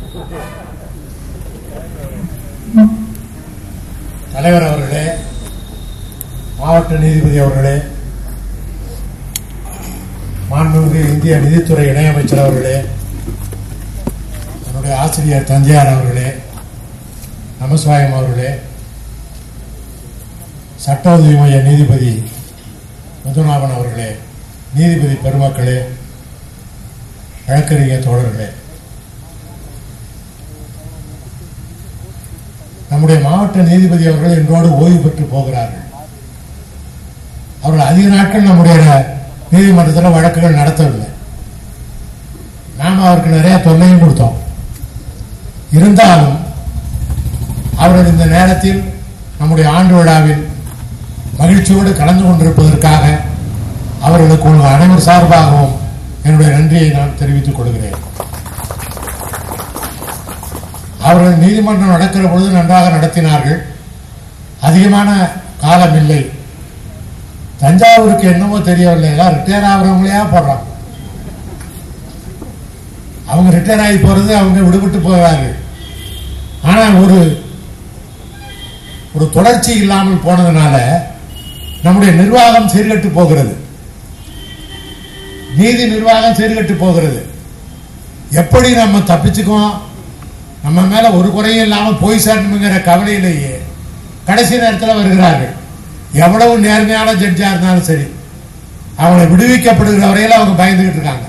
தலைவர் அவர்களே மாவட்ட நீதிபதி அவர்களே மாண்புமிகு இந்திய நிதித்துறை இணையமைச்சர் அவர்களே என்னுடைய ஆசிரியர் தந்தையார் அவர்களே நமசிவாயம் அவர்களே சட்ட உதவி மைய நீதிபதி முதுநாபன் அவர்களே நீதிபதி பெருமக்களே வழக்கறிஞர் தோழர்களே நம்முடைய மாவட்ட நீதிபதி அவர்கள் இன்றோடு ஓய்வு பெற்று போகிறார்கள் அவர்கள் அதிக நாட்கள் நம்முடைய நீதிமன்றத்தில் வழக்குகள் நடத்தவில்லை நாம் அவருக்கு நிறைய தொல்லையும் கொடுத்தோம் இருந்தாலும் அவர்கள் இந்த நேரத்தில் நம்முடைய ஆண்டு விழாவில் மகிழ்ச்சியோடு கலந்து கொண்டிருப்பதற்காக அவர்களுக்கு உங்கள் அனைவர் சார்பாகவும் என்னுடைய நன்றியை நான் தெரிவித்துக் கொள்கிறேன் அவர்கள் நீதிமன்றம் நடக்கிற பொழுது நன்றாக நடத்தினார்கள் அதிகமான காலம் இல்லை தஞ்சாவூருக்கு என்னமோ தெரியவில்லை எல்லாம் ரிட்டையர் ஆகிறவங்களையா போடுறாங்க அவங்க ரிட்டையர் ஆகி போறது அவங்க விடுபட்டு போகிறார்கள் ஆனா ஒரு ஒரு தொடர்ச்சி இல்லாமல் போனதுனால நம்முடைய நிர்வாகம் சீர்கட்டு போகிறது நீதி நிர்வாகம் சீர்கட்டு போகிறது எப்படி நம்ம தப்பிச்சுக்குவோம் நம்ம மேல ஒரு குறையும் இல்லாம போய் சேரணுங்கிற கவலையிலேயே கடைசி நேரத்தில் வருகிறார்கள் எவ்வளவு நேர்மையான ஜட்ஜா இருந்தாலும் சரி அவங்களை விடுவிக்கப்படுகிற வரையில அவங்க பயந்துகிட்டு இருக்காங்க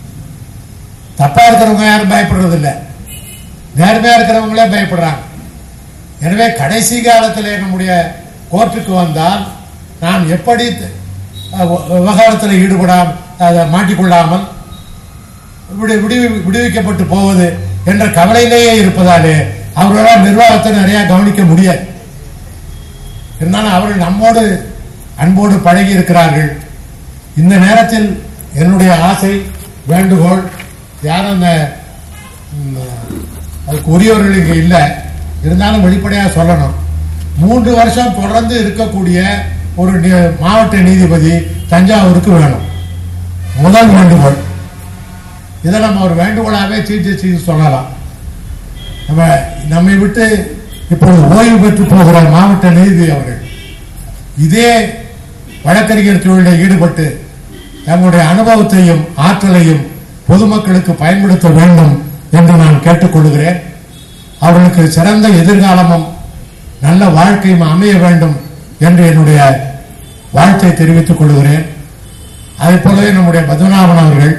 தப்பா இருக்கிறவங்க யாரும் பயப்படுறது இல்ல நேர்மையா இருக்கிறவங்களே பயப்படுறாங்க எனவே கடைசி காலத்தில் நம்முடைய கோர்ட்டுக்கு வந்தால் நாம் எப்படி அஹ், விவகாரத்தில் ஈடுபடாமல் அதை மாட்டிக்கொள்ளாமல் விடு- விடுவி- விடுவிக்கப்பட்டு போவது என்ற கவலையிலேயே இருப்பதாலே அவர்களால் நிர்வாகத்தை நிறைய கவனிக்க முடியாது இருந்தாலும் அவர்கள் நம்மோடு அன்போடு பழகி இருக்கிறார்கள் இந்த நேரத்தில் என்னுடைய ஆசை வேண்டுகோள் யாரும் அந்த ம், அதுக்கு உரியவர்கள் இங்க இல்லை இருந்தாலும் வெளிப்படையாக சொல்லணும் மூன்று வருஷம் தொடர்ந்து இருக்கக்கூடிய ஒரு நி- மாவட்ட நீதிபதி தஞ்சாவூருக்கு வேணும் முதல் வேண்டுகோள் இதை நம்ம ஒரு வேண்டுகோளாகவே சீஃப் ஜஸ்டிஸ் சொல்லலாம் நம்ம நம்மை விட்டு இப்பொழுது ஓய்வு பெற்று போகிற மாவட்ட நீதிபதி அவர்கள் இதே வழக்கறிஞர் தொழிலில் ஈடுபட்டு தங்களுடைய அனுபவத்தையும் ஆற்றலையும் பொதுமக்களுக்கு பயன்படுத்த வேண்டும் என்று நான் கேட்டுக்கொள்கிறேன் அவர்களுக்கு சிறந்த எதிர்காலமும் நல்ல வாழ்க்கையும் அமைய வேண்டும் என்று என்னுடைய வாழ்த்தை தெரிவித்துக் கொள்கிறேன் அதே போலவே நம்முடைய பத்மநாபன் அவர்கள்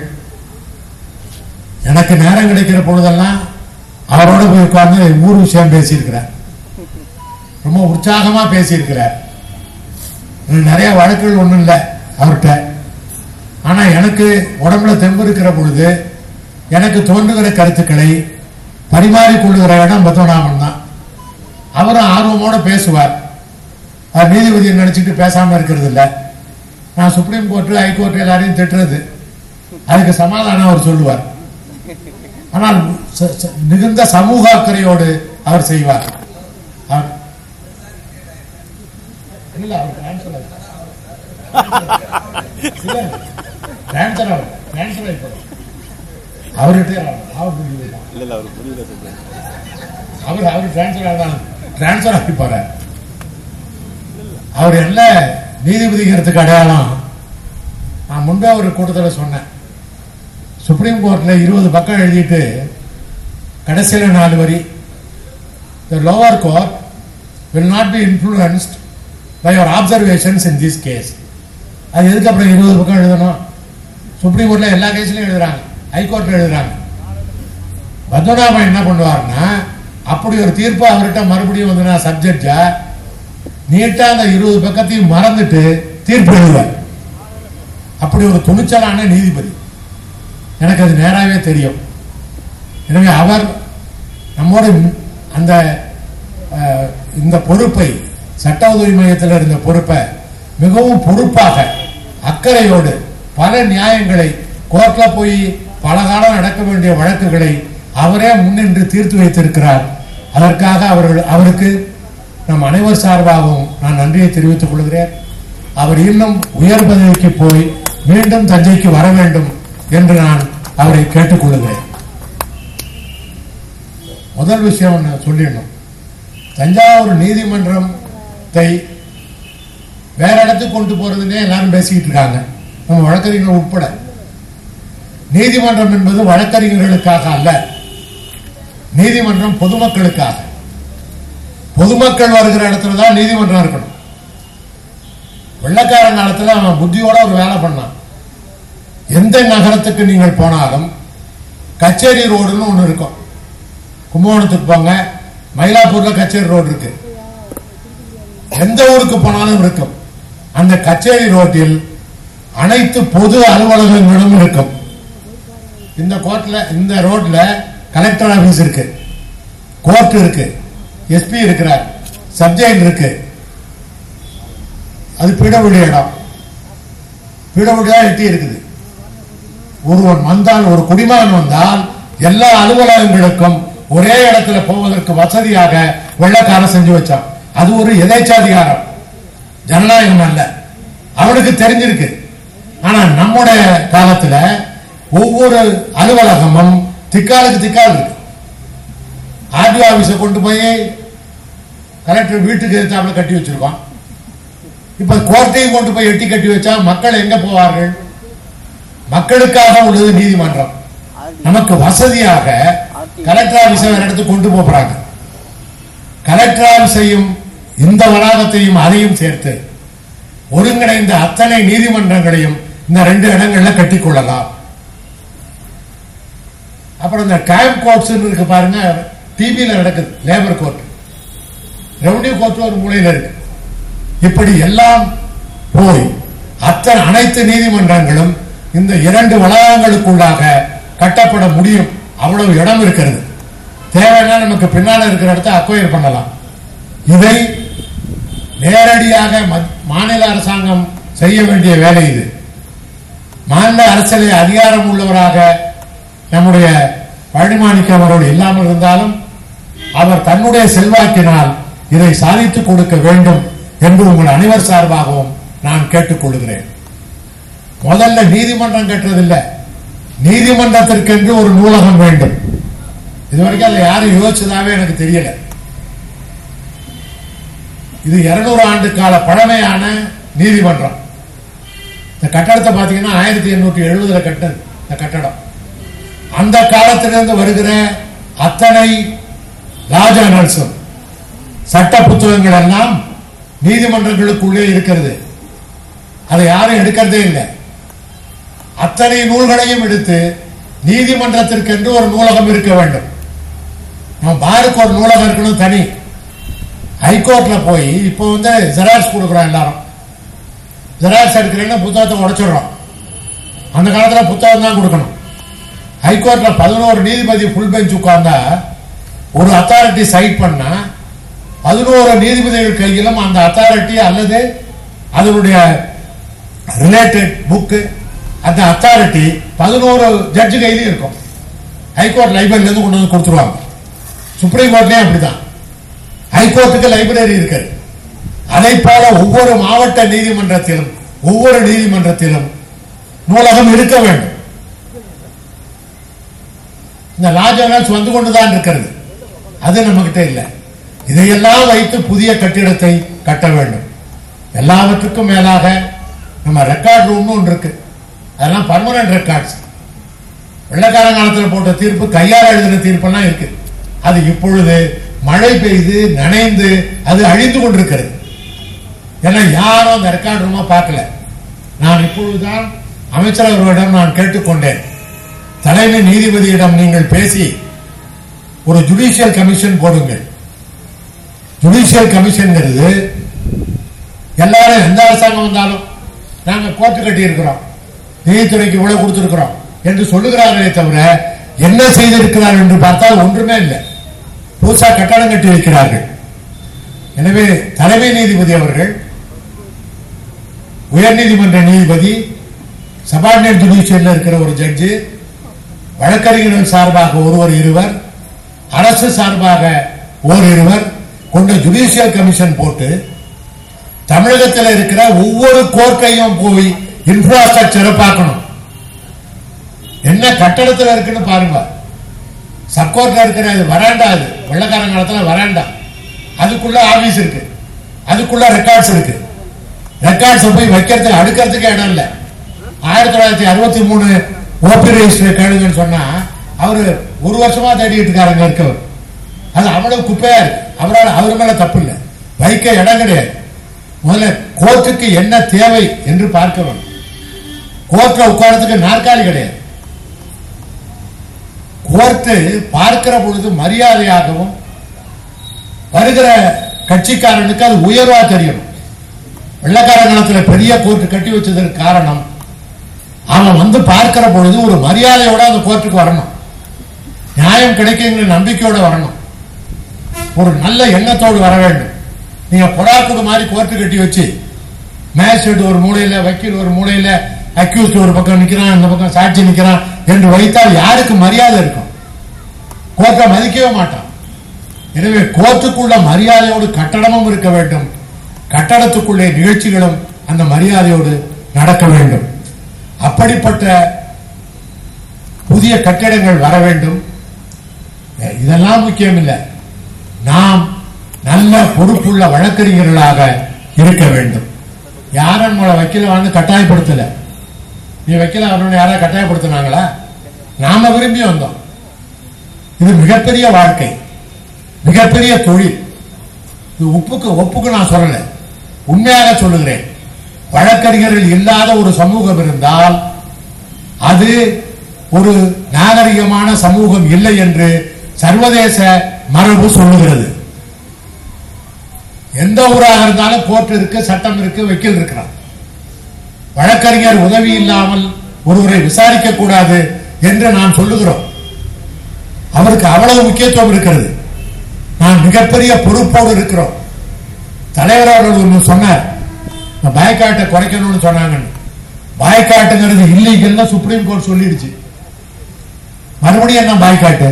எனக்கு நேரம் கிடைக்கிற பொழுதெல்லாம் அவரோட போய் உட்கார்ந்து ஊர் விஷயம் பேசியிருக்கிறார் ரொம்ப உற்சாகமா பேசியிருக்கிறார் எனக்கு நிறைய வழக்குகள் ஒண்ணும் இல்லை அவர்கிட்ட ஆனா எனக்கு உடம்புல தெம்பு இருக்கிற பொழுது எனக்கு தோன்றுகிற கருத்துக்களை பரிமாறிக்கொள்ளுகிற இடம் பத்மநாபன் தான் அவரும் ஆர்வமோட பேசுவார் அவர் நீதிபதியை நினைச்சிட்டு பேசாம இருக்கிறது இல்ல நான் சுப்ரீம் கோர்ட்டு ஹைகோர்ட் எல்லாரையும் திட்டுறது அதுக்கு சமாதானம் அவர் சொல்லுவார் ஆனால் ச- ச- மிகுந்த சமூக அக்கறையோடு அவர் செய்வார் அவர் இல்ல அவர் transfer ஆயிட்டார். இல்ல, transfer ஆகல. transfer ஆகி போறார். அவர் retire ஆகல. அவர் முடிவு பண்ணிட்டார். இல்ல இல்ல அவர் புரியல சொல்றேன் அவர் அவர் டிரான்ஸ்பர் ஆகலாம் டிரான்ஸ்பர் ஆகி போறார் அவர் என்ன நீதிபதிங்கிறதுக்கு அடையாளம் நான் முன்பே ஒரு கூட்டத்தில் சொன்னேன் சுப்ரீம் கோர்ட்ல இருபது பக்கம் எழுதிட்டு கடைசியில் நாலு வரி the lower court will not be influenced by your observations in this case அது எதுக்கு அப்புறம் இருபது பக்கம் எழுதணும் சுப்ரீம் கோர்ட்ல எல்லா கேஸ்லயும் எழுதுறாங்க ஹைகோர்ட்ல எழுதுறாங்க பத்மநாபன் என்ன பண்ணுவார்னா அப்படி ஒரு தீர்ப்பு அவர்கிட்ட மறுபடியும் வந்து நான் சப்ஜெக்டா நீட்டா அந்த இருபது பக்கத்தையும் மறந்துட்டு தீர்ப்பு எழுதுவார் அப்படி ஒரு துணிச்சலான நீதிபதி எனக்கு அது நேராகவே தெரியும் எனவே அவர் நம்மோடு அந்த அஹ், இந்த பொறுப்பை சட்ட உதவி மையத்தில் இருந்த பொறுப்பை மிகவும் பொறுப்பாக அக்கறையோடு பல நியாயங்களை கோர்ட்ல போய் பல காலம் நடக்க வேண்டிய வழக்குகளை அவரே முன்னின்று தீர்த்து வைத்திருக்கிறார் அதற்காக அவர்கள் அவருக்கு நம் அனைவர் சார்பாகவும் நான் நன்றியை தெரிவித்துக் கொள்கிறேன் அவர் இன்னும் உயர் பதவிக்கு போய் மீண்டும் தஞ்சைக்கு வர வேண்டும் என்று நான் அவரை கேட்டுக்கொள்கிறேன் முதல் விஷயம் ஒன்று சொல்லிடணும் தஞ்சாவூர் நீதிமன்றத்தை வேற இடத்துக்கு கொண்டு போறதுன்னே எல்லாரும் பேசிக்கிட்டு இருக்காங்க நம்ம வழக்கறிஞர்கள் உட்பட நீதிமன்றம் என்பது வழக்கறிஞர்களுக்காக அல்ல நீதிமன்றம் பொதுமக்களுக்காக பொதுமக்கள் வருகிற இடத்துல தான் நீதிமன்றம் இருக்கணும் வெள்ளக்காரன் காலத்துல அவன் புத்தியோட ஒரு வேலை பண்ணான் எந்த நகரத்துக்கு நீங்கள் போனாலும் கச்சேரி ரோடுன்னு ஒன்று இருக்கும் கும்பகோணத்துக்கு போங்க மயிலாப்பூர்ல கச்சேரி ரோடு இருக்கு எந்த ஊருக்கு போனாலும் இருக்கும் அந்த கச்சேரி ரோட்டில் அனைத்து பொது அலுவலகங்களும் இருக்கும் இந்த கோர்ட்ல இந்த ரோட்ல கலெக்டர் ஆபீஸ் இருக்கு கோர்ட் இருக்கு எஸ்பி இருக்கிறார் சப்ஜெக்ட் இருக்கு அது பிடவுடைய இடம் பிடவுடைய எட்டி இருக்குது ஒருவன் வந்தால் ஒரு குடிமகன் வந்தால் எல்லா அலுவலகங்களுக்கும் ஒரே இடத்துல போவதற்கு வசதியாக வெள்ளக்காரன் செஞ்சு வச்சான் அது ஒரு எதேச்சாதிகாரம் ஜனநாயகம் அல்ல அவனுக்கு தெரிஞ்சிருக்கு ஆனா நம்முடைய காலத்துல ஒவ்வொரு அலுவலகமும் திக்காலுக்கு திக்கால் இருக்கு ஆர்டிஓ ஆபீஸை கொண்டு போய் கலெக்டர் வீட்டுக்கு எதிர்த்தாப்புல கட்டி வச்சிருக்கோம் இப்ப கோர்ட்டையும் கொண்டு போய் எட்டி கட்டி வச்சா மக்கள் எங்க போவார்கள் மக்களுக்காக உள்ளது நீதிமன்றம் நமக்கு வசதியாக கலெக்டர் ஆபீஸை வேற இடத்துக்கு கொண்டு போறாங்க கலெக்டர் ஆபீஸையும் இந்த வளாகத்தையும் அதையும் சேர்த்து ஒருங்கிணைந்த அத்தனை நீதிமன்றங்களையும் இந்த ரெண்டு இடங்கள்ல கட்டிக்கொள்ளலாம் அப்புறம் இந்த கேம்ப் கோர்ட்ஸ் இருக்கு பாருங்க டிபியில நடக்குது லேபர் கோர்ட் ரெவன்யூ கோர்ட் ஒரு மூலையில இருக்கு இப்படி எல்லாம் போய் அத்தனை அனைத்து நீதிமன்றங்களும் இந்த இரண்டு வளாகங்களுக்குள்ளாக கட்டப்பட முடியும் அவ்வளவு இடம் இருக்கிறது தேவைன்னா நமக்கு பின்னால இருக்கிற இடத்த அக்வயர் பண்ணலாம் இதை நேரடியாக மத்- மாநில அரசாங்கம் செய்ய வேண்டிய வேலை இது மாநில அரசியலை அதிகாரம் உள்ளவராக நம்முடைய பழனிமாணிக்கம் அவர்கள் இல்லாமல் இருந்தாலும் அவர் தன்னுடைய செல்வாக்கினால் இதை சாதித்துக் கொடுக்க வேண்டும் என்று உங்கள் அனைவர் சார்பாகவும் நான் கேட்டுக்கொள்கிறேன் முதல்ல நீதிமன்றம் கட்டுறதில்லை நீதிமன்றத்திற்கென்று ஒரு நூலகம் வேண்டும் இதுவரைக்கும் அதை யாரும் யோசிச்சதாவே எனக்கு தெரியல இது 200 ஆண்டு கால பழமையான நீதிமன்றம் இந்த கட்டடத்தை பாத்தீங்கன்னா ஆயிரத்தி எண்ணூற்றி எழுபதுல கட்டது இந்த கட்டடம் அந்த காலத்திலிருந்து வருகிற அத்தனை ராஜானல்ஸும் சட்ட புத்தகங்கள் எல்லாம் நீதிமன்றங்களுக்குள்ளே இருக்கிறது அதை யாரும் எடுக்கிறதே இல்லை அத்தனை நூல்களையும் எடுத்து நீதிமன்றத்திற்கென்று ஒரு நூலகம் இருக்க வேண்டும் நம்ம பாருக்கு ஒரு நூலகம் இருக்கணும் தனி ஹைகோர்ட்ல போய் இப்போ வந்து ஜெராக்ஸ் கொடுக்குறோம் எல்லாரும் ஜெராக்ஸ் எடுக்கிறேன்னா புத்தகத்தை உடைச்சிடுறோம் அந்த காலத்துல புத்தகம் தான் கொடுக்கணும் ஹைகோர்ட்ல பதினோரு நீதிபதி ஃபுல் பெஞ்ச் உட்கார்ந்தா ஒரு அத்தாரிட்டி சைட் பண்ணா பதினோரு நீதிபதிகள் கையிலும் அந்த அத்தாரிட்டி அல்லது அதனுடைய ரிலேட்டட் புக்கு அந்த அத்தாரிட்டி பதினோரு ஜட்ஜு கையிலும் இருக்கும் ஹைகோர்ட் லைப்ரரியில இருந்து கொண்டு வந்து கொடுத்துருவாங்க சுப்ரீம் கோர்ட்லயும் அப்படிதான் ஹைகோர்ட்டுக்கு லைப்ரரி இருக்கு அதை போல ஒவ்வொரு மாவட்ட நீதிமன்றத்திலும் ஒவ்வொரு நீதிமன்றத்திலும் நூலகம் இருக்க வேண்டும் இந்த லாஜனல்ஸ் வந்து கொண்டுதான் இருக்கிறது அது நம்ம கிட்ட இல்லை இதையெல்லாம் வைத்து புதிய கட்டிடத்தை கட்ட வேண்டும் எல்லாவற்றுக்கும் மேலாக நம்ம ரெக்கார்ட் ரூம்னு ஒன்று இருக்கு அதெல்லாம் பர்மனன்ட் ரெக்கார்ட்ஸ் வெள்ளக்காரன் காலத்தில் போட்ட தீர்ப்பு கையால் எழுதின தீர்ப்பெல்லாம் இருக்கு அது இப்பொழுது மழை பெய்து நனைந்து அது அழிந்து கொண்டிருக்கிறது ஏன்னா யாரும் அந்த ரெக்கார்ட் ரூமா பார்க்கல நான் இப்பொழுதுதான் அமைச்சர் அவர்களிடம் நான் கேட்டுக்கொண்டேன் தலைமை நீதிபதியிடம் நீங்கள் பேசி ஒரு ஜுடிஷியல் கமிஷன் போடுங்கள் ஜுடிஷியல் கமிஷன்ங்கிறது எல்லாரும் எந்த அரசாங்கம் வந்தாலும் நாங்க கோர்ட்டு கட்டி இருக்கிறோம் நீதித்துறைக்கு இவ்வளவு கொடுத்திருக்கிறோம் என்று சொல்லுகிறார்களே தவிர என்ன செய்திருக்கிறார் என்று பார்த்தால் ஒன்றுமே இல்லை புதுசா கட்டடம் கட்டி வைக்கிறார்கள் எனவே தலைமை நீதிபதி அவர்கள் உயர்நீதிமன்ற நீதிபதி சபார்டினேட் ஜுடிஷியல்ல இருக்கிற ஒரு ஜட்ஜு வழக்கறிஞர்கள் சார்பாக ஒருவர் இருவர் அரசு சார்பாக ஓர் இருவர் கொண்ட ஜுடிஷியல் கமிஷன் போட்டு தமிழகத்தில் இருக்கிற ஒவ்வொரு கோர்ட்டையும் போய் இன்ஃப்ராஸ்ட்ரக்சரை பார்க்கணும் என்ன கட்டடத்தில் இருக்குன்னு பாருங்க சப்கோர்ட்ல இருக்கிற இது வராண்டா அது வெள்ளக்காரன் காலத்துல வராண்டா அதுக்குள்ள ஆபீஸ் இருக்கு அதுக்குள்ள ரெக்கார்ட்ஸ் இருக்கு ரெக்கார்ட்ஸ் போய் வைக்கிறதுக்கு அடுக்கிறதுக்கு இடம் இல்ல ஆயிரத்தி தொள்ளாயிரத்தி அறுபத்தி மூணு ஓபி ரெஜிஸ்டர் கேளுங்கன்னு சொன்னா அவரு ஒரு வருஷமா தேடிட்டு இருக்காருங்க இருக்கவர் அது அவ்வளவு குப்பையா இருக்கு அவரால் அவர் மேல தப்பு இல்லை வைக்க இடம் கிடையாது முதல்ல கோர்ட்டுக்கு என்ன தேவை என்று பார்க்க வேண்டும் கோர்ட்ல உட்கார்றதுக்கு நாற்காலி கிடையாது கோர்ட்டு பார்க்கிற பொழுது மரியாதையாகவும் வருகிற கட்சிக்காரனுக்கு அது உயர்வா தெரியும் வெள்ளக்கார காலத்துல பெரிய கோர்ட் கட்டி வச்சதற்கு காரணம் அவன் வந்து பார்க்கிற பொழுது ஒரு மரியாதையோட அந்த கோர்ட்டுக்கு வரணும் நியாயம் கிடைக்குங்கிற நம்பிக்கையோட வரணும் ஒரு நல்ல எண்ணத்தோடு வர வேண்டும் நீங்க பொடாக்குடு மாதிரி கோர்ட்டு கட்டி வச்சு மேஜிஸ்ட்ரேட் ஒரு மூலையில வக்கீல் ஒரு மூலையில அக்யூஸ்ட் ஒரு பக்கம் நிக்கிறான் இந்த பக்கம் சாட்சி நிக்கிறான் என்று வைத்தால் யாருக்கு மரியாதை இருக்கும் கோர்ட்டை மதிக்கவே மாட்டான் எனவே கோர்ட்டுக்குள்ள மரியாதையோடு கட்டடமும் இருக்க வேண்டும் கட்டடத்துக்குள்ளே நிகழ்ச்சிகளும் அந்த மரியாதையோடு நடக்க வேண்டும் அப்படிப்பட்ட புதிய கட்டிடங்கள் வர வேண்டும் இதெல்லாம் முக்கியம் இல்லை நாம் நல்ல பொறுப்புள்ள வழக்கறிஞர்களாக இருக்க வேண்டும் யாரும் நம்மளை வக்கீல வந்து கட்டாயப்படுத்தல நீ வக்கீல வரணும்னு யாராவது கட்டாயப்படுத்தினாங்களா நாம விரும்பி வந்தோம் இது மிகப்பெரிய வாழ்க்கை மிகப்பெரிய தொழில் இது உப்புக்கு ஒப்புக்கு நான் சொல்லல உண்மையாக சொல்லுகிறேன் வழக்கறிஞர்கள் இல்லாத ஒரு சமூகம் இருந்தால் அது ஒரு நாகரிகமான சமூகம் இல்லை என்று சர்வதேச மரபு சொல்லுகிறது எந்த ஊராக இருந்தாலும் கோர்ட் இருக்கு சட்டம் இருக்கு வக்கீல் இருக்கிறான் வழக்கறிஞர் உதவி இல்லாமல் ஒருவரை விசாரிக்க கூடாது என்று நாம் சொல்லுகிறோம் அவருக்கு அவ்வளவு முக்கியத்துவம் இருக்கிறது நான் மிகப்பெரிய பொறுப்போடு இருக்கிறோம் தலைவர் அவர்கள் ஒன்று சொன்னார் இந்த பாய்காட்டை குறைக்கணும்னு சொன்னாங்கன்னு பாய்காட்டுங்கிறது இல்லீகல்னு சுப்ரீம் கோர்ட் சொல்லிடுச்சு மறுபடியும் என்ன boycott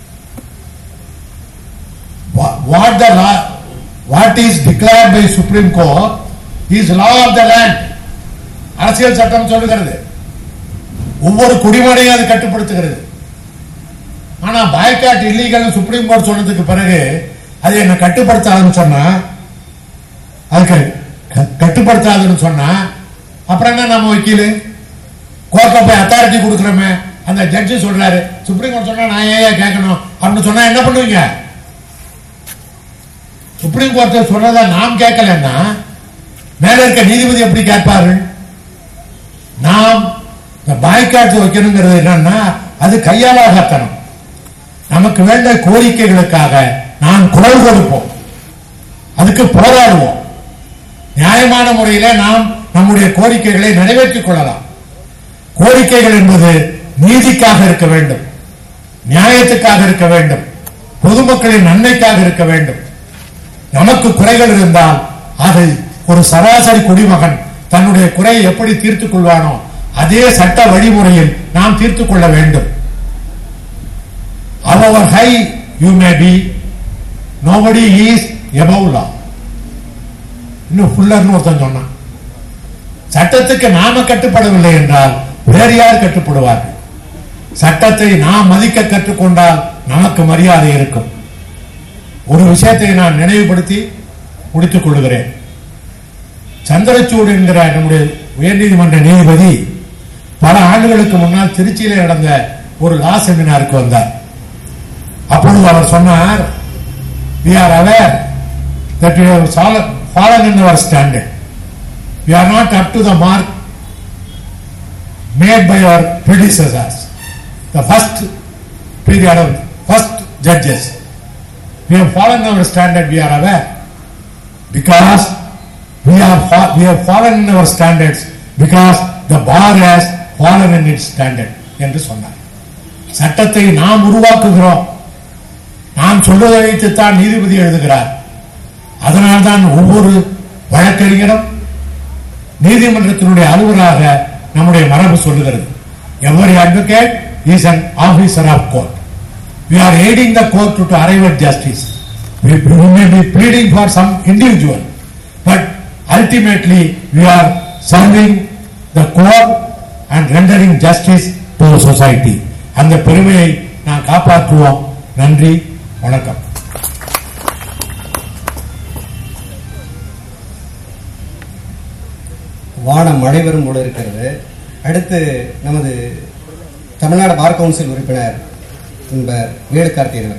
what the law what is declared by supreme court is law of the land அரசியல் சட்டம் சொல்லுகிறது ஒவ்வொரு குடிமனையும் அது கட்டுப்படுத்துகிறது ஆனா பாய்காட் இல்லீகல் சுப்ரீம் கோர்ட் சொன்னதுக்கு பிறகு அது என்ன கட்டுப்படுத்தாதுன்னு சொன்னா அதுக்கு க- கட்டுப்படுத்தாதுன்னு சொன்னா அப்புறம் என்ன நம்ம வக்கீல் கோர்ட்ல போய் அத்தாரிட்டி கொடுக்குறோமே அந்த ஜட்ஜி சொல்றாரு சுப்ரீம் கோர்ட் சொன்னா நான் ஏன் கேட்கணும் அப்படின்னு சொன்னா என்ன பண்ணுவீங்க சுப்ரீம் கோர்ட் சொன்னதை நாம் கேட்கலன்னா மேல இருக்க நீதிபதி எப்படி கேட்பார்கள் நாம் இந்த பாய்காட்டு வைக்கணுங்கிறது என்னன்னா அது கையாளாகத்தனம் நமக்கு வேண்ட கோரிக்கைகளுக்காக நாம் குரல் கொடுப்போம் அதுக்கு போராடுவோம் நியாயமான முறையில நாம் நம்முடைய கோரிக்கைகளை நிறைவேற்றிக் கொள்ளலாம் கோரிக்கைகள் என்பது நீதிக்காக இருக்க வேண்டும் நியாயத்துக்காக இருக்க வேண்டும் பொதுமக்களின் நன்மைக்காக இருக்க வேண்டும் நமக்கு குறைகள் இருந்தால் அதை ஒரு சராசரி குடிமகன் தன்னுடைய குறையை எப்படி தீர்த்துக் கொள்வானோ அதே சட்ட வழிமுறையில் நாம் தீர்த்துக் கொள்ள வேண்டும் however high you may be nobody is above law இன்னும் ஃபுல்லர்னு ஒருத்தன் சொன்னான் சட்டத்துக்கு நாம கட்டுப்படவில்லை என்றால் வேறு யார் கட்டுப்படுவார்கள் சட்டத்தை நாம் மதிக்க கற்றுக்கொண்டால் நமக்கு மரியாதை இருக்கும் ஒரு விஷயத்தை நான் நினைவுபடுத்தி முடித்துக் கொள்கிறேன் சந்திரசூடு என்கிற நம்முடைய உயர்நீதிமன்ற நீதிபதி பல ஆண்டுகளுக்கு முன்னால் திருச்சியிலே நடந்த ஒரு லா செமினாருக்கு வந்தார் அப்பொழுது அவர் சொன்னார் we are aware that we have sol- fallen in our standard we are not up to the mark made by our predecessors the first period of first judges we have fallen in our standard we are aware because we are fa- we have fallen in our standards because the bar has fallen in its standard என்று சொன்னார் சட்டத்தை நாம் உருவாக்குகிறோம் நாம் சொல்வதை வைத்துத்தான் நீதிபதி எழுதுகிறார் அதனால்தான் ஒவ்வொரு வழக்கறிஞரும் நீதிமன்றத்தினுடைய அலுவலராக நம்முடைய மரபு சொல்லுகிறது every advocate is an officer of court we are aiding the court to, to arrive at justice we, we may be pleading for some individual but ultimately we are serving the court and rendering justice to the society அந்த பெருமையை நான் காப்பாற்றுவோம் நன்றி வணக்கம் வானம் மழை வரும் போல இருக்கிறது அடுத்து நமது தமிழ்நாடு பார் கவுன்சில் உறுப்பினர் என்பர் வேலு கார்த்திகன்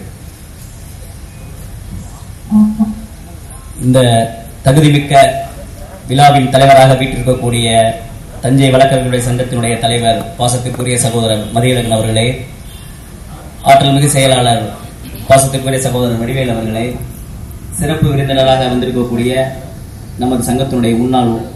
இந்த தகுதிமிக்க விழாவின் தலைவராக வீட்டிருக்கக்கூடிய தஞ்சை வழக்கறிஞருடைய சங்கத்தினுடைய தலைவர் பாசத்திற்குரிய சகோதரர் மதியழகன் அவர்களே ஆற்றல் மிகு செயலாளர் பாசத்திற்குரிய சகோதரர் வடிவேல் அவர்களே சிறப்பு விருந்தினராக வந்திருக்கக்கூடிய நமது சங்கத்தினுடைய முன்னாள்